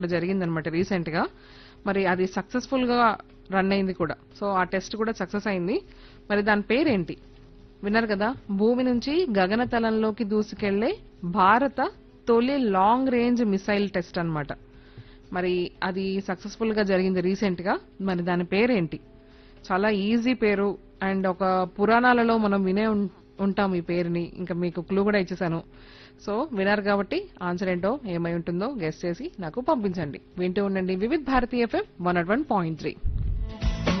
జరిగిందనమాట రీసెంట్ గా మరి అది సక్సెస్ఫుల్ గా రన్ అయింది కూడా సో ఆ టెస్ట్ కూడా సక్సెస్ అయింది మరి దాని పేరేంటి విన్నారు కదా భూమి నుంచి గగనతలంలోకి దూసుకెళ్లే భారత తొలి లాంగ్ రేంజ్ మిసైల్ టెస్ట్ అన్నమాట మరి అది సక్సెస్ఫుల్ గా జరిగింది రీసెంట్ గా మరి దాని పేరేంటి చాలా ఈజీ పేరు అండ్ ఒక పురాణాలలో మనం వినే ఉం- ఉంటాం ఈ పేరుని ఇంకా మీకు క్లూ కూడా ఇచ్చేసాను సో వినారు కాబట్టి ఆన్సర్ ఏంటో ఏమై ఉంటుందో గెస్ట్ చేసి నాకు పంపించండి వింటూ ఉండండి Vividh Bharati FM one at one point three